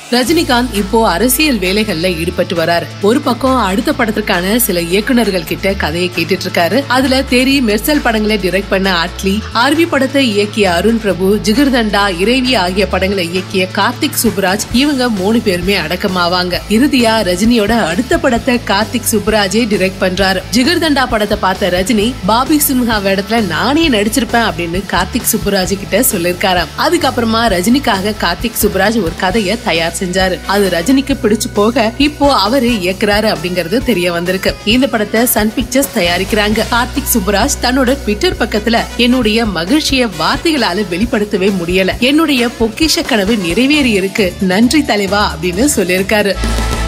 ரஜினிகாந்த் இப்போ அரசியல் வேலைகள்ல ஈடுபட்டு வராரு ஒரு பக்கம் அடுத்த படத்திற்கான சில இயக்குனர்கள் கிட்ட கதையை கேட்டுட்டு இருக்காரு அதுல தெரி மெர்சல் படங்களை டிரெக்ட் பண்ண அட்லி ஆர்வி படத்தை இயக்கிய அருண் பிரபு ஜிகர்தண்டா இறைவி ஆகிய படங்களை இயக்கிய கார்த்திக் சுப்ராஜ் இவங்க மூணு பேருமே அடக்கமாவாங்க இறுதியா ரஜினியோட அடுத்த படத்தை கார்த்திக் சுப்ராஜே டிரெக்ட் பண்றாரு ஜிகர்தண்டா படத்தை பார்த்த ரஜினி பாபி சின்ஹா வேடத்துல நானே நடிச்சிருப்பேன் அப்படின்னு கார்த்திக் சுப்புராஜ் கிட்ட சொல்லிருக்காராம் அதுக்கப்புறமா ரஜினிக்காக கார்த்திக் சுப்புராஜ் ஒரு கதையை தயார் செஞ்சாரு அது ரஜினிக்கு பிடிச்சு போக இப்போ அவரு இயக்குறாரு அப்படிங்கறது தெரிய வந்திருக்கு இந்த படத்தை சன் பிக்சர்ஸ் தயாரிக்கிறாங்க கார்த்திக் சுப்புராஜ் தன்னோட ட்விட்டர் பக்கத்துல என்னுடைய மகிழ்ச்சியை வார்த்தைகளால வெளிப்படுத்தவே முடியல என்னுடைய பொக்கிஷ கனவு நிறைவேறி இருக்கு நன்றி தலைவா அப்படின்னு சொல்லியிருக்காரு